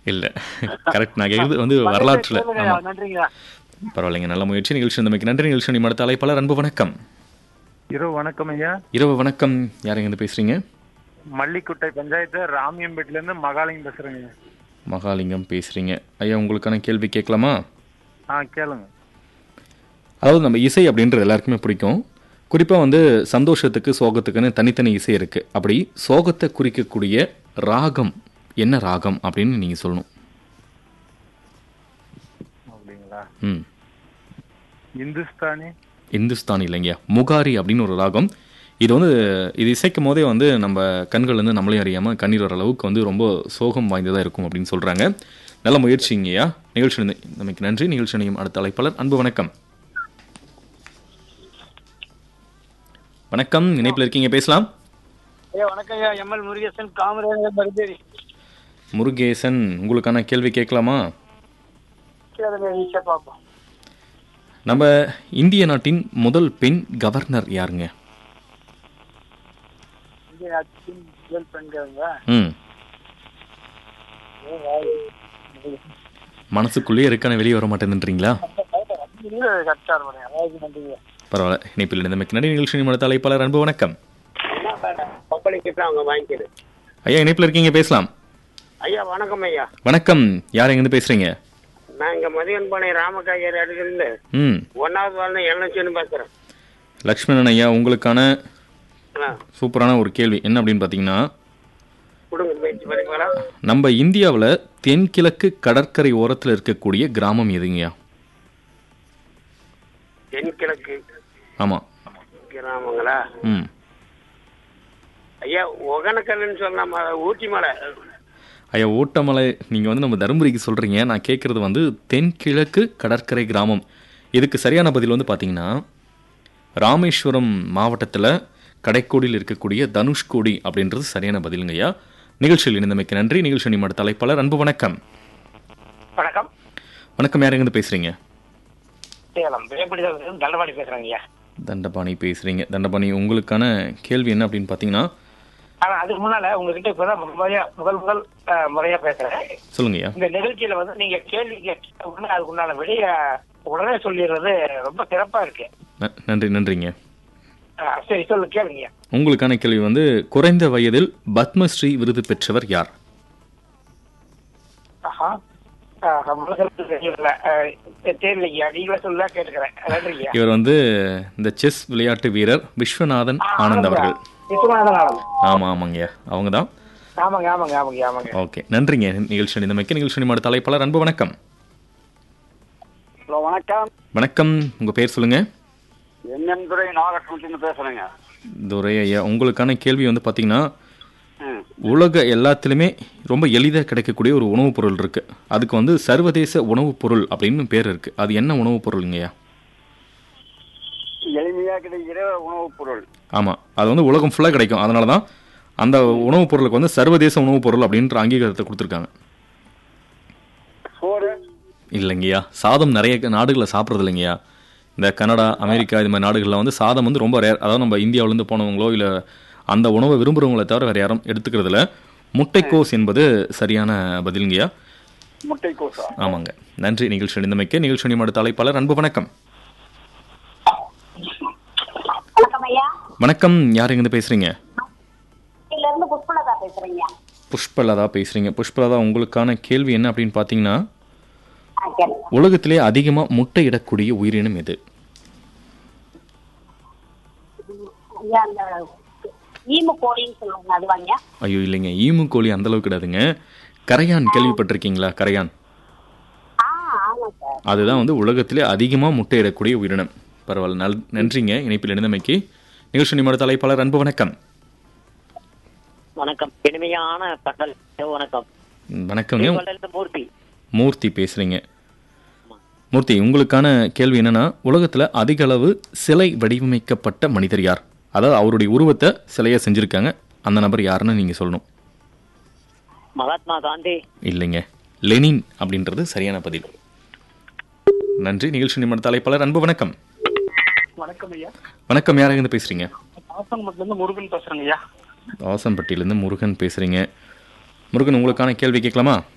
இல்ல கரெக்ட் நான் கேட்குறது வந்து வரலாற்றுல கேளுங்க, ஆமா நன்றிங்க பரவாயில்லைங்க நல்ல முயற்சி நிகழ்ச்சி இருந்தமைக்கு நன்றி நிகழ்ச்சி நிமிட தலைப்பாளர் அன்பு வணக்கம் இரவு வணக்கம் ஐயா இரவு வணக்கம் யாருங்க இருந்து பேசுறீங்க மல்லிக்குட்டை பஞ்சாயத்து ராமியம்பேட்டில இருந்து மகாலிங்கம் பேசுறேங்க மகாலிங்கம் பேசுறீங்க ஐயா உங்களுக்கான கேள்வி கேட்கலாமா ஆ கேளுங்க அதாவது நம்ம இசை அப்படின்றது எல்லாருக்குமே பிடிக்கும் குறிப்பாக வந்து சந்தோஷத்துக்கு சோகத்துக்குன்னு தனித்தனி இசை இருக்கு அப்படி சோகத்தை குறிக்கக்கூடிய ராகம் என்ன ராகம் அப்படின்னு நீங்கள் சொல்லணும் அப்படிங்களா ம் இந்துஸ்தானி இந்துஸ்தானி இல்லைங்க முகாரி அப்படின்னு ஒரு ராகம் இது வந்து இது இசைக்கும் போதே வந்து நம்ம கண்கள் வந்து நம்மளே அறியாமல் கண்ணீர் வர அளவுக்கு வந்து ரொம்ப சோகம் வாய்ந்ததாக இருக்கும் அப்படின்னு சொல்கிறாங்க நல்ல முயற்சிங்கய்யா நிகழ்ச்சி நிந்த- நமக்கு நன்றி நிகழ்ச்சி நிலையம் அடுத்த அழைப்பாளர் அன்பு வணக்கம் வணக்கம் இணைப்பில் இருக்கீங்க பேசலாம் ஐயா வணக்கம் ஐயா எம்எல் முருகேசன் காமராஜர் மருதேரி முருகேசன் உங்களுக்கான கேள்வி கேட்கலாமா கேளுங்க ஈஸியா பார்ப்போம் நம்ம இந்திய நாட்டின் முதல் பெண் கவர்னர் யாருங்க இந்திய நாட்டின் முதல் பெண்களுங்க ம் மனசுக்குள்ளேயே இருக்கான வெளியே வர மாட்டேன்றீங்களா கரெக்டா இருக்கும் அதாவது நன்றிங்க பரவாயில்ல இணைப்பில் இருந்த நடி நிகழ்ச்சி நிமிட தலைப்பாளர் அன்பு வணக்கம் பப்பளிக்கிட்டு அவங்க வாங்கிக்கிறது ஐயா இணைப்பில் இருக்கீங்க பேசலாம் ஐயா வணக்கம் ஐயா வணக்கம் யார் எங்கேருந்து பேசுறீங்க நான் இங்க மதியன்பாளைய ராமக்காயர் அருகிலிருந்து ம் ஒன்னாவது வாழ்ந்த எல்எச்சின்னு பேசுறேன் லக்ஷ்மணன் ஐயா உங்களுக்கான ஆ, சூப்பரான ஒரு கேள்வி என்ன அப்படின்னு பார்த்தீங்கன்னா கொடுங்க முயற்சி பண்ணுங்களா நம்ம இந்தியாவில் தென்கிழக்கு கடற்கரை ஓரத்தில் இருக்கக்கூடிய கிராமம் எதுங்கய்யா தென்கிழக்கு ஆமாம் கிராமங்களா ம் ஐயா ஒகனக்கல்லுன்னு சொல்லலாம் ஊட்டி மலை ஐயா ஓட்டமலை நீங்கள் வந்து நம்ம தருமபுரிக்கு சொல்கிறீங்க நான் கேட்குறது வந்து தென்கிழக்கு கடற்கரை கிராமம் இதுக்கு சரியான பதில் வந்து பார்த்தீங்கன்னா ராமேஸ்வரம் மாவட்டத்தில் கடைக்கோடியில் இருக்கக்கூடிய தனுஷ்கோடி அப்படின்றது சரியான பதிலுங்க ஐயா நிகழ்ச்சியில் இணைந்தமைக்கு நன்றி நிகழ்ச்சி நிமிட தலைப்பாளர் அன்பு வணக்கம் வணக்கம் வணக்கம் யார் எங்கேருந்து பேசுகிறீங்க சேலம் வேப்படி தண்டவாடி பேசுறேங்க ஐயா தண்டபாணி பேசுகிறீங்க தண்டபாணி உங்களுக்கான கேள்வி என்ன அப்படின்னு பார்த்தீங்கன்னா ஆனா அதுக்கு முன்னால உங்ககிட்ட இப்பதான் முதல் முறையா முதல் முதல் அஹ், முறையா பேசுறேன் சொல்லுங்க ஐயா இந்த நிகழ்ச்சியில வந்து நீங்க கேள்வி கேட்ட உடனே அதுக்கு உண்டான விடைய உடனே சொல்லிடுறது ரொம்ப சிறப்பா இருக்கு ந- நன்றி நன்றிங்க அஹ், சரி சொல்லு கேளுங்க ஐயா. உங்களுக்கான கேள்வி வந்து குறைந்த வயதில் பத்மஸ்ரீ விருது பெற்றவர் யார் ஆஹா ஆஹா, முதல்ல தெரியல. அஹ், தெரியலைங்க நீங்களே சொல்ல கேட்டுக்கிறேன் நன்றிங்க இவர் வந்து இந்த செஸ் விளையாட்டு வீரர் விஸ்வநாதன் ஆனந்த் அவர்கள் விஸ்வநாதன் ஆனந்த் ஆமாம் ஆமாங்க அவங்க தான் ஆமாங்க ஆமாங்க ஆமாங்க ஆமாங்க ஓகே நன்றிங்க நிகழ்ச்சி நிலைமைக்கு நிகழ்ச்சி நிமிட தலைப்பாளர் அன்பு வணக்கம் ஹலோ வணக்கம் வணக்கம் உங்கள் பேர் சொல்லுங்க என்எம் துறை நாகலட்சுமி பேசுறேங்க துரை ஐயா உங்களுக்கான கேள்வி வந்து பார்த்தீங்கன்னா ம். உலக எல்லாத்துலேயுமே ரொம்ப எளிதாக கிடைக்கக்கூடிய ஒரு உணவுப் பொருள் இருக்கு அதுக்கு வந்து சர்வதேச உணவுப் பொருள் அப்படின்னு பேர் இருக்கு அது என்ன உணவுப் பொருளுங்கய்யா எளிமையா கிடைக்கிற உணவுப் பொருள் ஆமாம் அது வந்து உலகம் ஃபுல்லாக கிடைக்கும் அதனால தான் அந்த உணவுப் பொருளுக்கு வந்து சர்வதேச உணவுப் பொருள் அப்படின்ற அங்கீகாரத்தை கொடுத்துருக்காங்க சோறு இல்லைங்கய்யா சாதம் நிறைய நாடுகளில் சாப்பிட்றது இல்லைங்கய்யா இந்த கனடா அமெரிக்கா இது மாதிரி நாடுகளில் வந்து சாதம் வந்து ரொம்ப ரேர் அதாவது நம்ம இந்தியாவிலேருந்து போனவங்களோ இல்லை அந்த உணவை விரும்புகிறவங்கள தவிர வேறு யாரும் எடுத்துக்கிறது இல்ல முட்டைக்கோஸ் என்பது சரியான பதிலுங்கய்யா முட்டைக்கோசா ஆமாங்க நன்றி நிகழ்ச்சி அணிந்தமைக்கு நிகழ்ச்சி அணிமட தலைப்பாளர் அன்பு வணக்கம் வணக்கம் ஐயா வணக்கம் யார் எங்கேருந்து பேசுகிறீங்க இதுல இருந்து புஷ்பலதா பேசுறீங்க புஷ்பலதா பேசுகிறீங்க புஷ்பலதா உங்களுக்கான கேள்வி என்ன அப்படின்னு பார்த்தீங்கன்னா ஆ, சரி. உலகத்திலே அதிகமாக முட்டை இடக்கூடிய உயிரினம் எது ஐயா அந்த ஈமு கோழின்னு சொல்லுவாங்க அதுவாங்க ஐயோ இல்லைங்க ஈமு கோழி அந்த அளவுக்கு கிடையாதுங்க கரையான் கேள்விப்பட்டிருக்கீங்களா கரையான் ஆ ஆமா சார் அதுதான் வந்து உலகத்திலே அதிகமாக முட்டையிடக்கூடிய உயிரினம் பரவாயில்ல நல் நன்றிங்க இணைப்பில் இணைந்தமைக்கு நிகழ்ச்சி நிமிட தலைப்பாளர் அன்பு வணக்கம் வணக்கம் இனிமையான பகல் இரவு வணக்கம் ம், வணக்கங்க வளர்ந்த மூர்த்தி மூர்த்தி பேசுறீங்க மூர்த்தி உங்களுக்கான கேள்வி என்னன்னா உலகத்துல அதிக அளவு சிலை வடிவமைக்கப்பட்ட மனிதர் யார் அதாவது அவருடைய உருவத்தை சிலையா செஞ்சிருக்காங்க அந்த நபர் யாருன்னு நீங்க சொல்லணும் மகாத்மா காந்தி இல்லைங்க லெனின் அப்படின்றது சரியான பதில் நன்றி நிகழ்ச்சி நிமிட தலைப்பாளர் அன்பு வணக்கம் வணக்கம் ஐயா வணக்கம் யார் எங்க பேசுறீங்க பாசனமட்டில இருந்து முருகன் பேசுறேங்க ஐயா தாசம்பட்டியிலேருந்து முருகன் பேசுறீங்க முருகன் உங்களுக்கான கேள்வி கேட்கலாமா